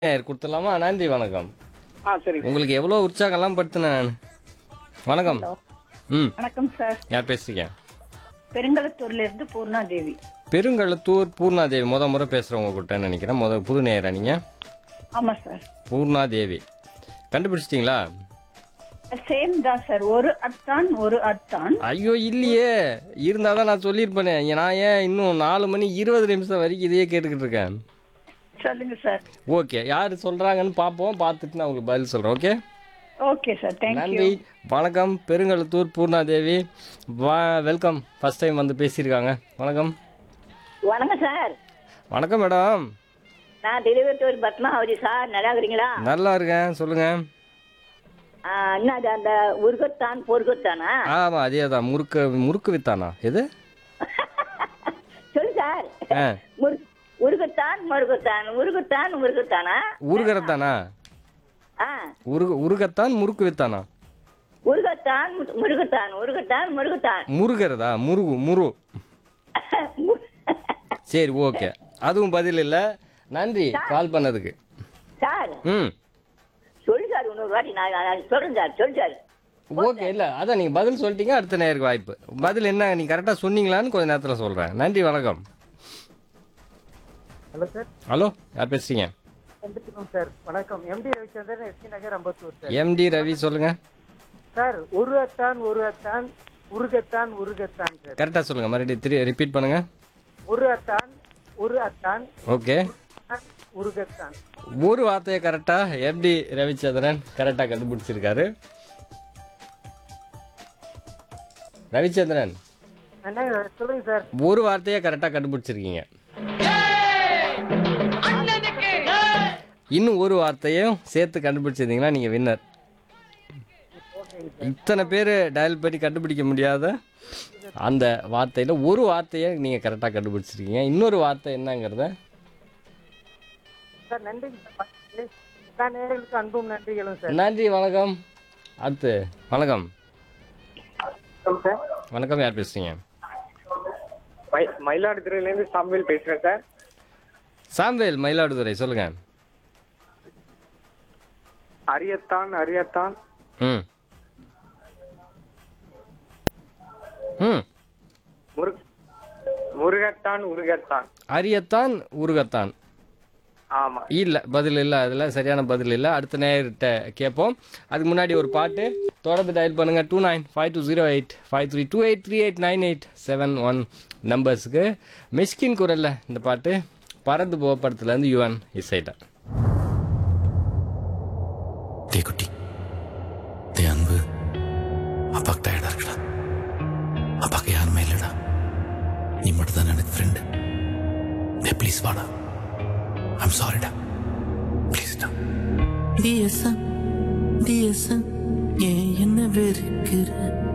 நேயர் கொடுத்துடலாமா நன்றி வணக்கம் ஆ சரிங்க உங்களுக்கு எவ்வளோ உற்சாகம்லாம் படுத்தினேன் நான் வணக்கம் ம் வணக்கம் சார் யார் பேசுறீங்க பெருங்கலத்தூர்ல இருந்து பூர்ணா தேவி பெருங்கழுத்தூர் பூர்ணாதேவி முத முறை பேசுகிறவங்க கிட்ட நினைக்கிறேன் முத புது நேயரா நீங்கள் ஆமா சார் பூர்ணாதேவி கண்டுபிடிச்சிட்டிங்களா சேம் தான் சார் ஒரு அத்தான் ஒரு அத்தான் ஐயோ இல்லையே இருந்தால் தான் நான் சொல்லியிருப்பேனே நான் ஏன் இன்னும் நாலு மணி இருபது நிமிஷம் வரைக்கும் இதையே கேட்டுக்கிட்டு இருக்கேன் சொல்லுங்க சார் ஓகே யார் சொல்கிறாங்கன்னு பார்ப்போம் பார்த்துட்டு நான் உங்களுக்கு பதில் சொல்கிறேன் ஓகே ஓகே சார் தேங்க்யூ நன்றி வணக்கம் பெருங்கழுத்தூர் பூர்ணாதேவி வா வெல்கம் ஃபர்ஸ்ட் டைம் வந்து பேசியிருக்காங்க வணக்கம் வணக்கம் சார் வணக்கம் மேடம் நான் திருவத்தூர் பத்மாவதி சார் நல்லா இருக்கிறீங்களா நல்லா இருக்கேன் சொல்லுங்கள் ஆ, என்ன அது அந்த உருகத்தான் பொருகத்தானா ஆமாம் அதே தான் முறுக்கு முறுக்கு வித்தானா எது சொல்லு சார் ஆ முரு உருகத்தான் முருகத்தான் உருகத்தான் உருகத்தானா உருகிறதானா ஆ உருக உருகத்தான் முறுக்கு வித்தானா உருகத்தான் மு- முருகத்தான் உருகத்தான் முருகத்தான் முருகிறதா முருகு முரு சரி ஓகே அதுவும் பதில் இல்லை நன்றி கால் பண்ணதுக்கு சார் ம் சொல்லு சார் இன்னொரு வாட்டி நான் நான் சொல்றேன் சார் சொல்லு சார் ஓகே இல்லை அதான் நீங்கள் பதில் சொல்லிட்டீங்க அடுத்த நேருக்கு வாய்ப்பு பதில் என்ன நீங்கள் கரெக்டாக சொன்னீங்களான்னு கொஞ்ச நேரத்தில் சொல்கிறேன் நன்றி வணக்கம் ஹலோ சார் ஹலோ யார் பேசுறீங்க வந்துட்டுக்கோம் சார் வணக்கம் MD Ravichandran SP Nagar Ambattur sir MD Ravi சொல்லுங்கள் சார் ஒரு அத்தான் ஒரு அத்தான் உருகத்தான் உருகத்தான் சார் கரெக்டாக சொல்லுங்கள் மறுபடியும் திரு ரிப்பீட் பண்ணுங்கள் ஒரு அத்தான் ஒரு அத்தான் ஓகே உருகத்தான் ஒரு வார்த்தையை கரெக்டாக எம்டி ரவிச்சந்திரன் கரெக்டாக கண்டுபிடிச்சிருக்காரு ரவிச்சந்திரன் என்ன சொல்லுங்க சார் ஒரு வார்த்தையை கரெக்டாக கண்டுபிடிச்சிருக்கீங்க இன்னும் ஒரு வார்த்தையும் சேர்த்து கண்டுபிடிச்சிருந்தீங்கன்னா நீங்கள் வின்னர் இத்தனை பேர் டயல் பண்ணி கண்டுபிடிக்க முடியாத அந்த வார்த்தையில் ஒரு வார்த்தையை நீங்கள் கரெக்டாக கண்டுபிடிச்சிருக்கீங்க இன்னொரு வார்த்தை என்னங்கிறத சார் நன்றி சார் எல்லா நேர்களுக்கும் அன்பும் நன்றிகளும் சார் நன்றி வணக்கம் அடுத்து வணக்கம் சார் வணக்கம் யார் பேசுறீங்க மயி- மயிலாடுதுறையிலேருந்து சாமுவேல் பேசுறேன் சார் சாம்வேல் மயிலாடுதுறை சொல்லுங்க அரியத்தான் அரியத்தான் ம் ம் முரு முருகத்தான் உருகத்தான் அரியத்தான் உருகத்தான் ஆமா இல்லை பதில் இல்லை அதில் சரியான பதில் இல்லை அடுத்த நேர்கிட்ட கேட்போம் அதுக்கு முன்னாடி ஒரு பாட்டு தொடர்ந்து டயல் பண்ணுங்கள் two nine five two zero eight five three two eight three eight nine eight seven one நம்பர்ஸுக்கு மிஸ்கின் குரலில் இந்த பாட்டு பறந்து போக படத்துலேருந்து யுவன் இசைட்டா டே குட்டி டே அன்பு அப்பாக்கு டயர்டா இருக்குடா அப்பாக்கு யாருமே இல்லடா நீ மட்டும் தான் எனக்கு ஃப்ரெண்டு டே ப்ளீஸ் வாடா ஐம் சாரிடா ப்ளீஸ்டா டிஎஸ்எம் டிஎஸ்எம் ஏன் என்ன வெறுக்கிற